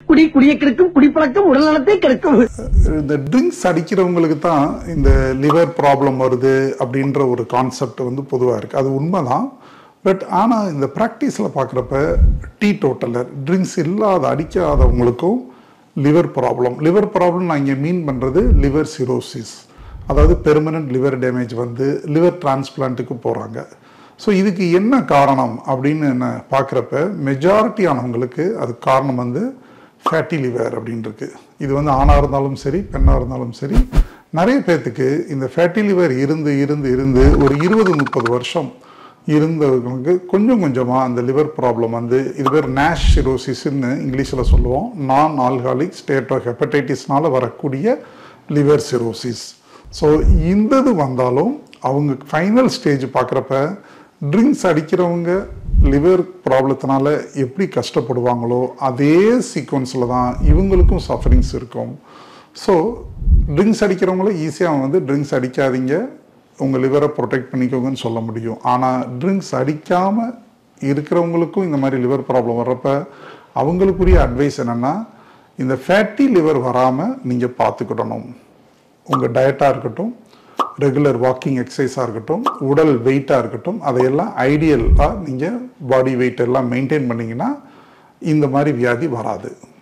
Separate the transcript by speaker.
Speaker 1: குடி குடியை கெடுக்கும் குடிப்பழக்கம் உடல்நலத்தை கெடுக்கும்
Speaker 2: இந்த ட்ரிங்க்ஸ் அடிக்கிறவங்களுக்கு தான் இந்த லிவர் ப்ராப்ளம் வருது அப்படின்ற ஒரு கான்செப்ட் வந்து பொதுவாக இருக்குது அது உண்மைதான் பட் ஆனால் இந்த ப்ராக்டிஸில் பார்க்குறப்ப டீ டோட்டலர் ட்ரிங்க்ஸ் இல்லாத அடிக்காதவங்களுக்கும் லிவர் ப்ராப்ளம் லிவர் ப்ராப்ளம் நான் இங்கே மீன் பண்ணுறது லிவர் சிரோசிஸ் அதாவது பெர்மனன்ட் லிவர் டேமேஜ் வந்து லிவர் டிரான்ஸ்பிளான்ட்டுக்கு போகிறாங்க ஸோ இதுக்கு என்ன காரணம் அப்படின்னு என்ன பார்க்குறப்ப மெஜாரிட்டி ஆனவங்களுக்கு அது காரணம் வந்து ஃபேட்டி லிவர் அப்படின்னு இருக்கு இது வந்து ஆணாக இருந்தாலும் சரி பெண்ணாக இருந்தாலும் சரி நிறைய பேர்த்துக்கு இந்த ஃபேட்டி லிவர் இருந்து இருந்து இருந்து ஒரு இருபது முப்பது வருஷம் இருந்தவங்களுக்கு கொஞ்சம் கொஞ்சமாக அந்த லிவர் ப்ராப்ளம் வந்து இது பேர் நேஷ் சிரோசிஸ்ன்னு இங்கிலீஷில் சொல்லுவோம் நான் ஆல்காலிக் ஸ்டேட் ஆஃப் ஹெப்படைட்டிஸ்னால வரக்கூடிய லிவர் சிரோசிஸ் ஸோ இந்த இது வந்தாலும் அவங்க ஃபைனல் ஸ்டேஜ் பார்க்குறப்ப ட்ரிங்க்ஸ் அடிக்கிறவங்க லிவர் ப்ராப்ளத்தினால எப்படி கஷ்டப்படுவாங்களோ அதே சீக்வன்ஸில் தான் இவங்களுக்கும் சஃபரிங்ஸ் இருக்கும் ஸோ ட்ரிங்க்ஸ் அடிக்கிறவங்களும் ஈஸியாக வந்து ட்ரிங்க்ஸ் அடிக்காதீங்க உங்கள் லிவரை ப்ரொடெக்ட் பண்ணிக்கோங்கன்னு சொல்ல முடியும் ஆனால் ட்ரிங்க்ஸ் அடிக்காமல் இருக்கிறவங்களுக்கும் இந்த மாதிரி லிவர் ப்ராப்ளம் வர்றப்ப அவங்களுக்குரிய அட்வைஸ் என்னென்னா இந்த ஃபேட்டி லிவர் வராமல் நீங்கள் பார்த்துக்கிடணும் உங்கள் டயட்டாக இருக்கட்டும் ரெகுலர் வாக்கிங் எக்ஸசைஸாக இருக்கட்டும் உடல் வெயிட்டாக இருக்கட்டும் அதையெல்லாம் ஐடியலாக நீங்கள் பாடி வெயிட் எல்லாம் மெயின்டைன் பண்ணிங்கன்னா இந்த மாதிரி வியாதி வராது